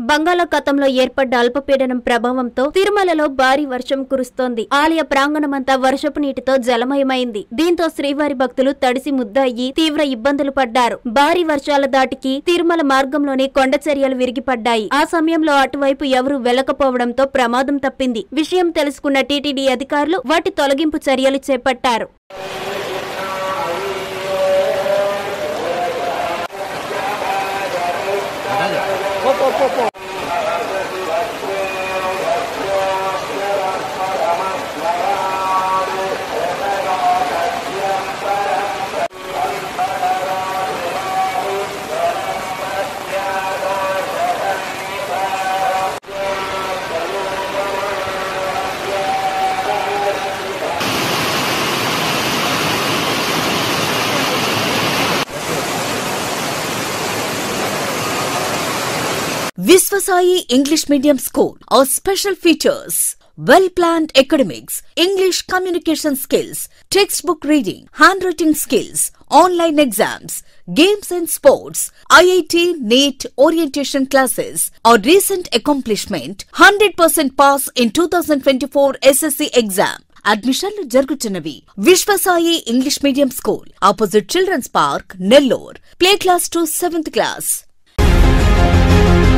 బంగాళాఖాతంలో ఏర్పడ్డ అల్పపీడనం ప్రభావంతో తిరుమలలో భారీ వర్షం కురుస్తోంది ఆలయ ప్రాంగణమంతా వర్షపు నీటితో జలమయమైంది దీంతో శ్రీవారి భక్తులు తడిసి ముద్ద అయ్యి తీవ్ర ఇబ్బందులు పడ్డారు భారీ వర్షాల దాటికి తిరుమల మార్గంలోని కొండ చర్యలు విరిగిపడ్డాయి ఆ సమయంలో అటువైపు ఎవరూ వెళ్లకపోవడంతో ప్రమాదం తప్పింది విషయం తెలుసుకున్న టీటీడీ అధికారులు వాటి తొలగింపు చర్యలు చేపట్టారు Visvasai English Medium School. Our special features well planned academics, English communication skills, textbook reading, handwriting skills, online exams, games and sports, IIT NEET orientation classes. Our recent accomplishment 100% pass in 2024 SSC exam. అడ్మిషన్లు జరుగుతున్నవి Viswasai English medium school opposite children's park Nellore play class to seventh class